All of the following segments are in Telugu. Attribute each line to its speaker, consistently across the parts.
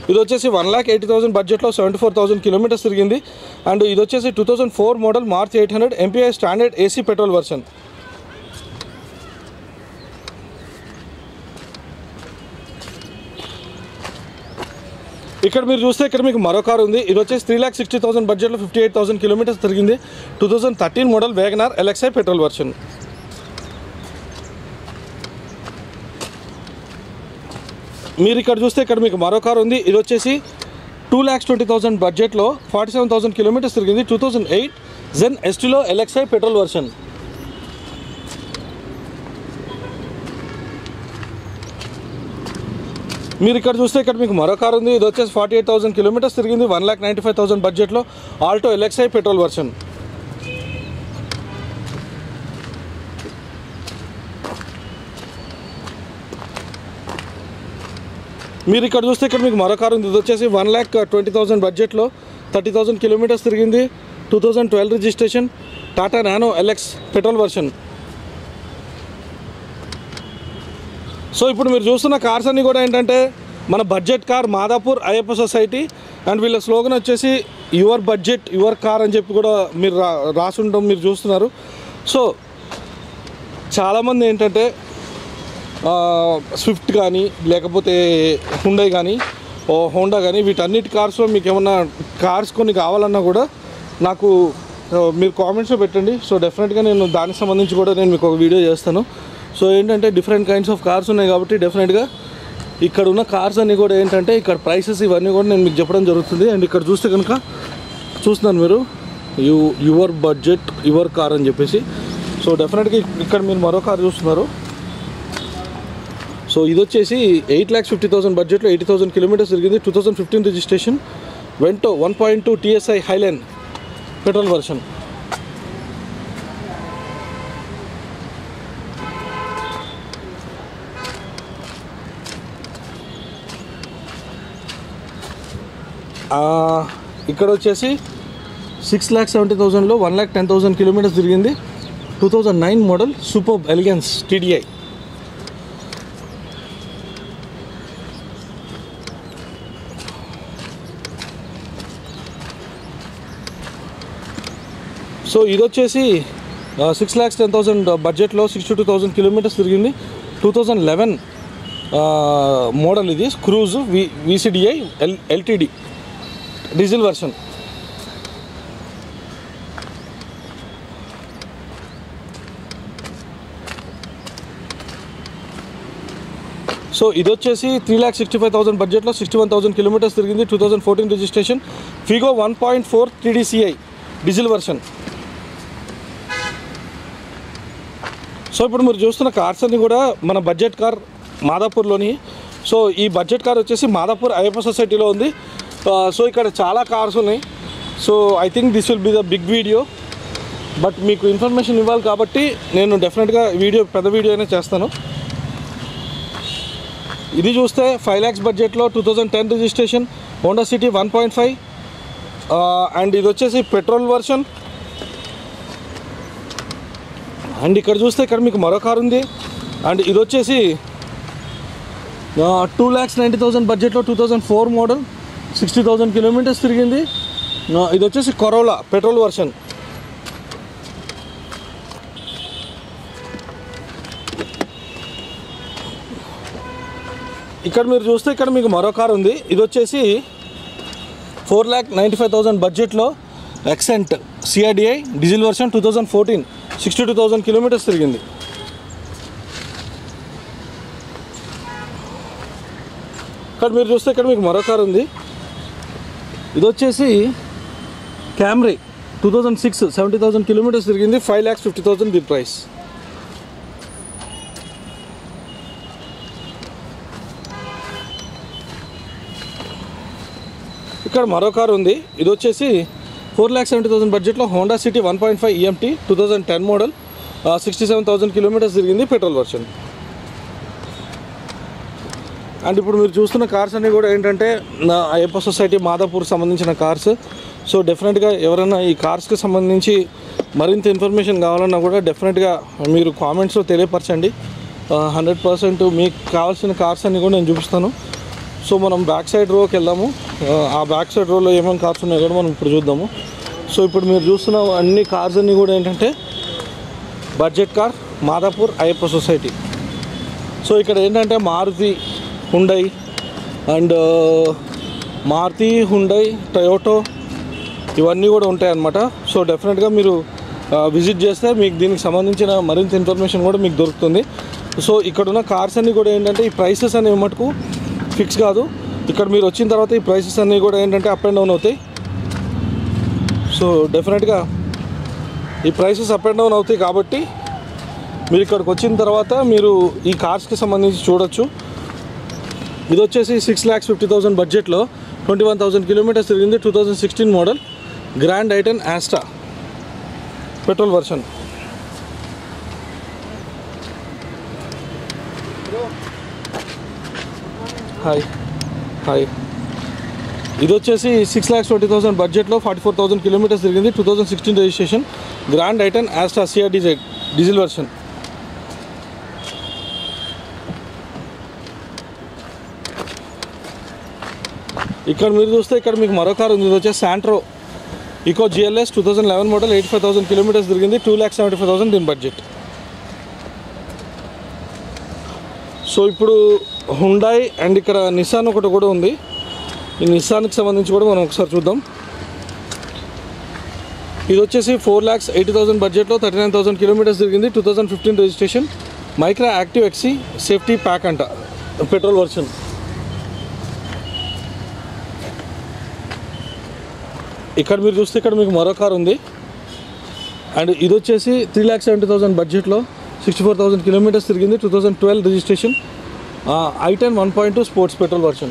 Speaker 1: ఇది వచ్చేసి వన్ ల్యాక్ ఎయిటీ థౌసండ్ బడ్జెట్లో సెవెంటీ ఫోర్ థౌసండ్ కిలోమీటర్స్ తిరిగింది అండ్ ఇది వచ్చేసి two thousand four model March eight hundred MPI standard AC petrol version ఇక్కడ మీరు చూస్తే ఇక్కడ మీకు మరో కార్ ఉంది ఇది వచ్చేసి త్రీ ల్యాక్ సిక్స్టీ థౌసండ్ బడ్జెట్లో ఫిఫ్టీ ఎయిట్ థౌసండ్ కిలోమీటర్స్ తిరిగింది two thousand thirteen model WagonR LXI petrol version మీరు ఇక్కడ చూస్తే ఇక్కడ మీకు మరో కార్ ఉంది ఇది వచ్చేసి టూ ల్యాక్స్ ట్వంటీ థౌసండ్ బడ్జెట్లో ఫార్టీ సెవెన్ థౌసండ్ కిలోమీటర్స్ తిరిగింది two thousand eight Zen Estilo LXI petrol version మీరు ఇక్కడ చూస్తే ఇక్కడ మీకు మరో కార్ ఉంది ఇది వచ్చేసి ఫార్టీ ఎయిట్ థౌసండ్ కిలోమీటర్స్ తిరిగింది one lakh ninety five thousand బడ్జెట్లో ఆల్టో ఎల్ఎక్స్ఐ పెట్రోల్ వర్షన్ మీరు ఇక్కడ చూస్తే ఇక్కడ మీకు మరో కార్ ఉంది ఇది వచ్చేసి వన్ ల్యాక్ ట్వంటీ థౌసండ్ బడ్జెట్లో థర్టీ థౌసండ్ కిలోమీటర్స్ తిరిగింది two thousand twelve registration Tata Nano LX petrol version so ఇప్పుడు మీరు చూస్తున్న కార్స్ అన్నీ కూడా ఏంటంటే మన budget car Madhapur Ayyappa society and వీళ్ళ స్లోగన్ వచ్చేసి యువర్ బడ్జెట్ యువర్ కార్ అని చెప్పి కూడా మీరు రా రాసి ఉండడం మీరు చూస్తున్నారు సో చాలామంది ఏంటంటే ఆ, స్విఫ్ట్ కానీ లేకపోతే హుండై కానీ ఓ హోండా కానీ వీటన్నిటి కార్స్లో మీకు ఏమన్నా కార్స్ కొన్ని కావాలన్నా కూడా నాకు ఆ, మీరు కామెంట్స్లో పెట్టండి సో డెఫినెట్గా నేను దానికి సంబంధించి కూడా నేను మీకు ఒక వీడియో చేస్తాను సో ఏంటంటే డిఫరెంట్ కైండ్స్ ఆఫ్ కార్స్ ఉన్నాయి కాబట్టి డెఫినెట్గా ఇక్కడ ఉన్న కార్స్ అన్నీ కూడా ఏంటంటే ఇక్కడ ప్రైసెస్ ఇవన్నీ కూడా నేను మీకు చెప్పడం జరుగుతుంది అండ్ ఇక్కడ చూస్తే కనుక చూస్తున్నారు మీరు you your budget your car అని చెప్పేసి సో డెఫినెట్గా ఇక్కడ మీరు మరో కార్ చూస్తున్నారు సో ఇది వచ్చేసి ఎయిట్ ల్యాక్స్ ఫిఫ్టీ థౌసండ్ బడ్జెట్లో ఎయిటీ థౌసండ్ కిలోమీటర్స్ తిరిగింది two thousand fifteen registration Vento one point two TSI Highline petrol version ఇక్కడ వచ్చేసి సిక్స్ ల్యాక్ సెవెంటీ థౌసండ్లో one lakh ten thousand kilometres తిరిగింది two thousand nine model super elegance TDI so ఇది వచ్చేసి సిక్స్ ల్యాక్స్ టెన్ థౌసండ్ బడ్జెట్లో సిక్స్టీ టూ థౌసండ్ కిలోమీటర్స్ తిరిగింది టూ థౌజండ్ లెవెన్ మోడల్ ఇది Cruze V VCDI L LTD diesel version so ఇది వచ్చేసి three lakh sixty five thousand బడ్జెట్లో సిక్స్టీ వన్ థౌసండ్ కిలోమీటర్స్ తిరిగింది two thousand fourteen registration Figo one point four TDCI diesel version so ఇప్పుడు మీరు చూస్తున్న కార్స్ అన్ని కూడా మన బడ్జెట్ కార్ మాదాపూర్లోని సో ఈ బడ్జెట్ కార్ వచ్చేసి మాదాపూర్ అయ్యప్ప సొసైటీలో ఉంది ఆ, సో ఇక్కడ చాలా కార్స్ ఉన్నాయి so I think this will be the big video but మీకు ఇన్ఫర్మేషన్ ఇవ్వాలి కాబట్టి నేను డెఫినెట్గా వీడియో పెద్ద వీడియో అయినా చేస్తాను ఇది చూస్తే ఫైవ్ ల్యాక్స్ బడ్జెట్లో two thousand ten registration Honda City one point five and ఇది వచ్చేసి పెట్రోల్ వర్షన్ అండ్ ఇక్కడ చూస్తే ఇక్కడ మీకు మరో కార్ ఉంది అండ్ ఇది వచ్చేసి టూ ల్యాక్స్ నైంటీ థౌసండ్ బడ్జెట్లో two thousand four model sixty thousand kilometres తిరిగింది ఆ, ఇది వచ్చేసి కొరోలా పెట్రోల్ వర్షన్ ఇక్కడ మీరు చూస్తే ఇక్కడ మీకు మరో కార్ ఉంది ఇది వచ్చేసి four lakh ninety five thousand బడ్జెట్లో Xcent CRDI diesel version two thousand fourteen sixty two thousand kilometres తిరిగింది ఇక్కడ మీరు చూస్తే ఇక్కడ మీకు మరో కార్ ఉంది ఇది వచ్చేసి Camry two thousand six seventy thousand kilometres తిరిగింది ఫైవ్ ల్యాక్స్ ఫిఫ్టీ థౌసండ్ దీని ప్రైస్ ఇక్కడ మరో కార్ ఉంది ఇది వచ్చేసి ఫోర్ ల్యాక్ సెవెంటీ థౌసండ్ బడ్జెట్లో Honda City one point five EMT two thousand ten model sixty seven thousand kilometres తిరిగింది పెట్రోల్ వర్షన్ అండ్ ఇప్పుడు మీరు చూస్తున్న కార్స్ అన్నీ కూడా ఏంటంటే నా అయ్యప్ప సొసైటీ మాదాపూర్ సంబంధించిన కార్స్ సో డెఫినెట్గా ఎవరైనా ఈ కార్స్కి సంబంధించి మరింత ఇన్ఫర్మేషన్ కావాలన్నా కూడా డెఫినెట్గా మీరు కామెంట్స్లో తెలియపరచండి హండ్రెడ్ పర్సెంట్ మీకు కావాల్సిన కార్స్ అన్నీ కూడా నేను చూపిస్తాను సో మనం బ్యాక్ సైడ్ రోకి వెళ్దాము ఆ, ఆ బ్యాక్ సైడ్ రోలో ఏమేమి కార్స్ ఉన్నాయో కూడా మనం ఇప్పుడు చూద్దాము సో ఇప్పుడు మీరు చూస్తున్న అన్ని కార్స్ అన్నీ కూడా ఏంటంటే budget car Madhapur Ayyappa society so ఇక్కడ ఏంటంటే Maruti Hyundai and Maruti Hyundai Toyota ఇవన్నీ కూడా ఉంటాయి అన్నమాట సో డెఫినెట్గా మీరు విజిట్ చేస్తే మీకు దీనికి సంబంధించిన మరింత ఇన్ఫర్మేషన్ కూడా మీకు దొరుకుతుంది సో ఇక్కడ ఉన్న కార్స్ అన్నీ కూడా ఏంటంటే ఈ ప్రైసెస్ అనేవి మటుకు ఫిక్స్ కాదు ఇక్కడ మీరు వచ్చిన తర్వాత ఈ ప్రైసెస్ అన్నీ కూడా ఏంటంటే అప్ అండ్ డౌన్ అవుతాయి సో డెఫినెట్గా ఈ ప్రైసెస్ అప్ అండ్ డౌన్ అవుతాయి కాబట్టి మీరు ఇక్కడికి వచ్చిన తర్వాత మీరు ఈ కార్స్కి సంబంధించి చూడొచ్చు ఇది వచ్చేసి సిక్స్ ల్యాక్స్ ఫిఫ్టీ థౌసండ్ బడ్జెట్లో ట్వంటీ వన్ థౌసండ్ కిలోమీటర్స్ తిరిగింది two thousand sixteen model Grand I ten Asta petrol version hi hi ఇది వచ్చేసి సిక్స్ ల్యాక్స్ ట్వంటీ థౌసండ్ బడ్జెట్లో ఫార్టీ ఫోర్ థౌసండ్ కిలోమీటర్స్ తిరిగింది two thousand sixteen registration Grand I ten Asta CR DZ diesel version ఇక్కడ మీరు చూస్తే ఇక్కడ మీకు మరో కార్ ఉంది ఇది వచ్చేసి Santro Eco GLS two thousand eleven model eighty five thousand kilometres తిరిగింది two lakhs seventy five thousand దీని బడ్జెట్ సో ఇప్పుడు హుండాయ్ అండ్ ఇక్కడ నిసాన్ ఒకటి కూడా ఉంది ఈ నిసాన్కి సంబంధించి కూడా మనం ఒకసారి చూద్దాం ఇది వచ్చేసి ఫోర్ ల్యాక్స్ ఎయిటీ థౌసండ్ బడ్జెట్లో థర్టీ నైన్ థౌసండ్ కిలోమీటర్స్ తిరిగింది two thousand fifteen registration Micra Active XE safety pack అంట పెట్రోల్ వర్షన్ ఇక్కడ మీరు చూస్తే ఇక్కడ మీకు మరో కార్ ఉంది అండ్ ఇది వచ్చేసి త్రీ ల్యాక్ సెవెంటీ థౌసండ్ బడ్జెట్లో సిక్స్టీ ఫోర్ థౌసండ్ కిలోమీటర్స్ తిరిగింది two thousand twelve registration I ten one point two sports petrol version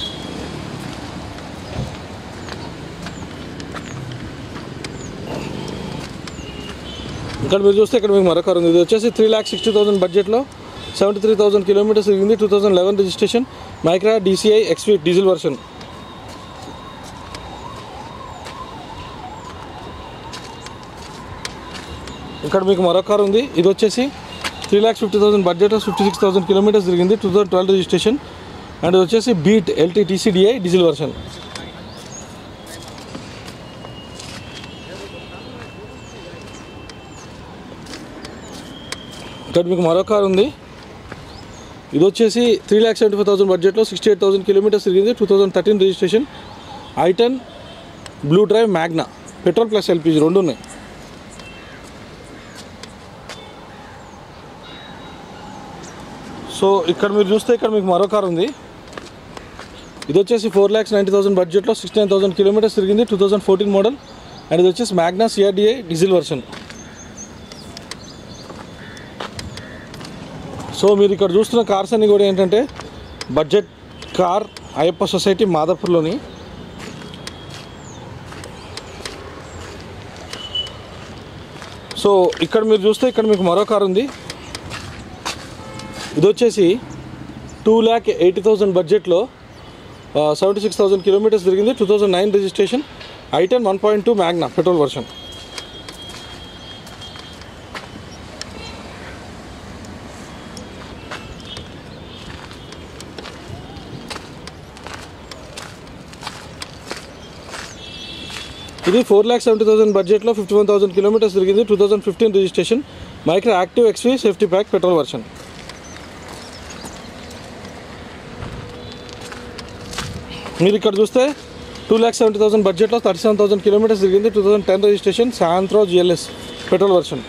Speaker 1: ఇక్కడ మీరు చూస్తే ఇక్కడ మీకు మరో కార్ ఉంది ఇది వచ్చేసి త్రీ ల్యాక్ సిక్స్టీ థౌసండ్ బడ్జెట్లో సెవెంటీ త్రీ థౌసండ్ కిలోమీటర్స్ తిరిగింది two thousand eleven registration Micra DCI XV diesel version ఇక్కడ మీకు మరో కార్ ఉంది ఇది వచ్చేసి three lakhs fifty thousand budget fifty six thousand kilometres తిరిగింది two thousand twelve registration and ఇది వచ్చేసి Beat LT TCDI diesel version ఇక్కడ మీకు మరో కార్ ఉంది ఇది వచ్చేసి three lakhs seventy five thousand బడ్జెట్లో సిక్స్టీ ఎయిట్ థౌసండ్ కిలోమీటర్స్ తిరిగింది two thousand thirteen registration I ten Blue Drive Magna petrol plus LPG రెండు ఉన్నాయి సో ఇక్కడ మీరు చూస్తే ఇక్కడ మీకు మరో కార్ ఉంది ఇది వచ్చేసి ఫోర్ ల్యాక్స్ నైంటీ థౌసండ్ బడ్జెట్లో సిక్స్టీ నైన్ థౌసండ్ కిలోమీటర్స్ తిరిగింది two thousand fourteen model and ఇది వచ్చేసి Magna CRDI diesel version so మీరు ఇక్కడ చూస్తున్న కార్స్ అన్నీ కూడా ఏంటంటే బడ్జెట్ కార్ అయ్యప్ప సొసైటీ మాదాపూర్లోని సో ఇక్కడ మీరు చూస్తే ఇక్కడ మీకు మరో కార్ ఉంది ఇది వచ్చేసి టూ ల్యాక్ ఎయిటీ థౌసండ్ బడ్జెట్లో సెవెంటీ సిక్స్ థౌసండ్ కిలోమీటర్స్ తిరిగింది two thousand nine registration I ten one point two Magna petrol version ఇది ఫోర్ ల్యాక్ సెవెంటీ థౌసండ్ బడ్జెట్లో ఫిఫ్టీ వన్ థౌసండ్ కిలోమీటర్స్ తిరిగింది two thousand fifteen registration Micra active XV safety pack petrol version మీరు ఇక్కడ చూస్తే టూ ల్యాక్ సెవెంటీ థౌసండ్ బడ్జెట్లో థర్టీ సెవెన్ థౌసండ్ కిలోమీటర్స్ తిరిగింది two thousand ten registration Santro GLS petrol version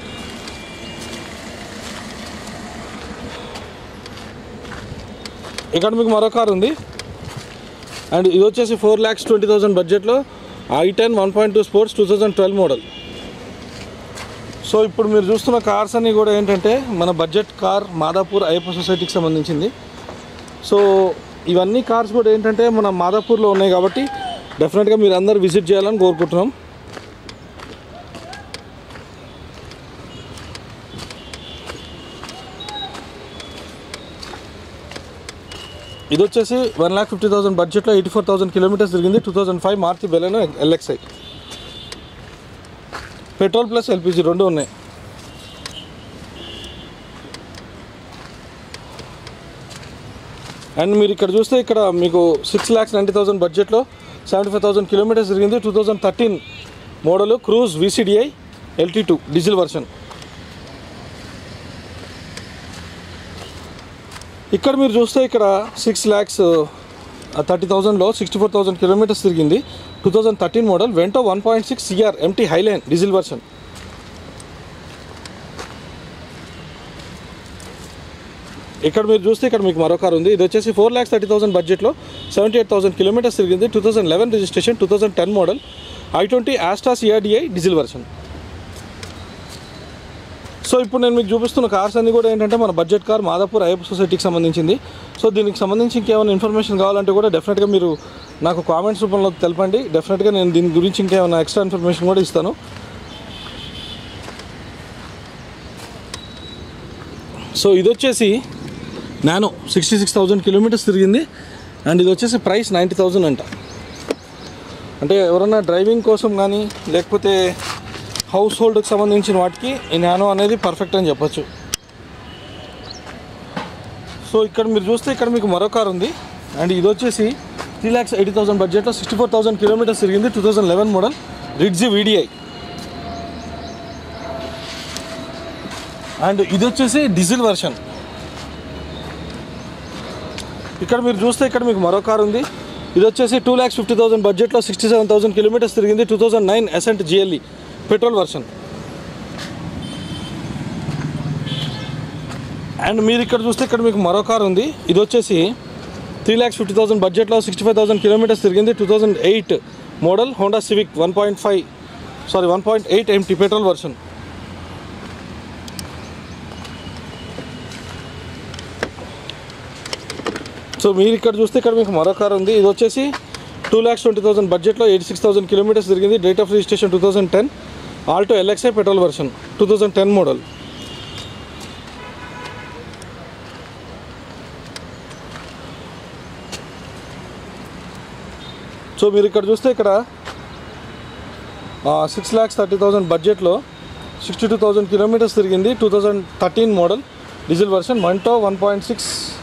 Speaker 1: ఇక్కడ మీకు మరో కార్ ఉంది అండ్ ఇది వచ్చేసి ఫోర్ ల్యాక్స్ ట్వంటీ థౌసండ్ బడ్జెట్లో I ten one point two sports two thousand twelve model so ఇప్పుడు మీరు చూస్తున్న కార్స్ అన్నీ కూడా ఏంటంటే మన బడ్జెట్ కార్ మాదాపూర్ అయ్యప్ప సొసైటీకి సంబంధించింది సో ఇవన్నీ కార్స్ కూడా ఏంటంటే మన మాదాపూర్లో ఉన్నాయి కాబట్టి డెఫినెట్గా మీరు అందరు విజిట్ చేయాలని కోరుకుంటున్నాం ఇది వచ్చేసి వన్ ల్యాక్ ఫిఫ్టీ థౌసండ్ బడ్జెట్లో ఎయిటీ ఫోర్ థౌసండ్ కిలోమీటర్స్ తిరిగింది టూ థౌసండ్ ఫైవ్ మార్చి Baleno LXI petrol plus LPG రెండు ఉన్నాయి అండ్ మీరు ఇక్కడ చూస్తే ఇక్కడ మీకు సిక్స్ ల్యాక్స్ నైంటీ థౌసండ్ బడ్జెట్లో సెవెంటీ ఫైవ్ థౌసండ్ కిలోమీటర్స్ తిరిగింది two thousand thirteen model Cruze VCDI LT two diesel version ఇక్కడ మీరు చూస్తే ఇక్కడ సిక్స్ ల్యాక్స్ థర్టీ థౌజండ్లో సిక్స్టీ ఫోర్ థౌసండ్ కిలోమీటర్స్ తిరిగింది two thousand thirteen model Vento one point six CR MT Highline diesel version ఇక్కడ మీరు చూస్తే ఇక్కడ మీకు మరో కార్ ఉంది ఇది వచ్చేసి ఫోర్ ల్యాక్స్ థర్టీ థౌసండ్ బడ్జెట్లో సెవెంటీ ఎయిట్ థౌసండ్ కిలోమీటర్స్ తిరిగింది two thousand eleven registration two thousand ten model I twenty Asta CRDI diesel version so ఇప్పుడు నేను మీకు చూపిస్తున్న కార్స్ అన్ని కూడా ఏంటంటే మన బడ్జెట్ కార్ మాదాపూర్ అయ్యప్ప సొసైటీకి సంబంధించింది సో దీనికి సంబంధించి ఇంకేమైనా ఇన్ఫర్మేషన్ కావాలంటే కూడా డెఫినెట్గా మీరు నాకు కామెంట్స్ రూపంలో తెలపండి డెఫినెట్గా నేను దీని గురించి ఇంకేమైనా ఎక్స్ట్రా ఇన్ఫర్మేషన్ కూడా ఇస్తాను సో ఇది వచ్చేసి Nano sixty six thousand kilometres తిరిగింది అండ్ ఇది వచ్చేసి ప్రైస్ నైంటీ థౌజండ్ అంట అంటే ఎవరన్నా డ్రైవింగ్ కోసం కానీ లేకపోతే హౌస్ హోల్డ్కి సంబంధించిన వాటికి ఈ నానో అనేది పర్ఫెక్ట్ అని చెప్పొచ్చు సో ఇక్కడ మీరు చూస్తే ఇక్కడ మీకు మరో కార్ ఉంది అండ్ ఇది వచ్చేసి త్రీ ల్యాక్స్ ఎయిటీ థౌసండ్ బడ్జెట్లో సిక్స్టీ ఫోర్ థౌసండ్ కిలోమీటర్స్ తిరిగింది two thousand eleven model Ritz VDI and ఇది వచ్చేసి డీజిల్ వర్షన్ ఇక్కడ మీరు చూస్తే ఇక్కడ మీకు మరో కార్ ఉంది ఇది వచ్చేసి టూ ల్యాక్స్ ఫిఫ్టీ థౌసండ్ బడ్జెట్లో సిక్స్టీ సెవెన్ థౌసండ్ కిలోమీటర్స్ తిరిగింది two thousand nine Accent GLE petrol version and మీరు ఇక్కడ చూస్తే ఇక్కడ మీకు మరో కార్ ఉంది ఇది వచ్చేసి త్రీ ల్యాక్స్ ఫిఫ్టీ థౌసండ్ బడ్జెట్లో సిక్స్టీ ఫైవ్ థౌసండ్ కిలోమీటర్స్ తిరిగింది two thousand eight model Honda Civic one point five sorry one point eight MT petrol version so మీరు ఇక్కడ చూస్తే ఇక్కడ మీకు మరో కార్ ఉంది ఇది వచ్చేసి టూ ల్యాక్స్ ట్వంటీ థౌసండ్ బడ్జెట్లో ఎయిటీ సిక్స్ థౌసండ్ కిలోమీటర్స్ తిరిగింది date of registration two thousand ten Alto LXi petrol version two thousand ten model so మీరు ఇక్కడ చూస్తే ఇక్కడ సిక్స్ ల్యాక్స్ థర్టీ థౌసండ్ బడ్జెట్లో సిక్స్టీ టూ థౌసండ్ కిలోమీటర్స్ తిరిగింది two thousand thirteen model diesel version మంటో వన్ పాయింట్ సిక్స్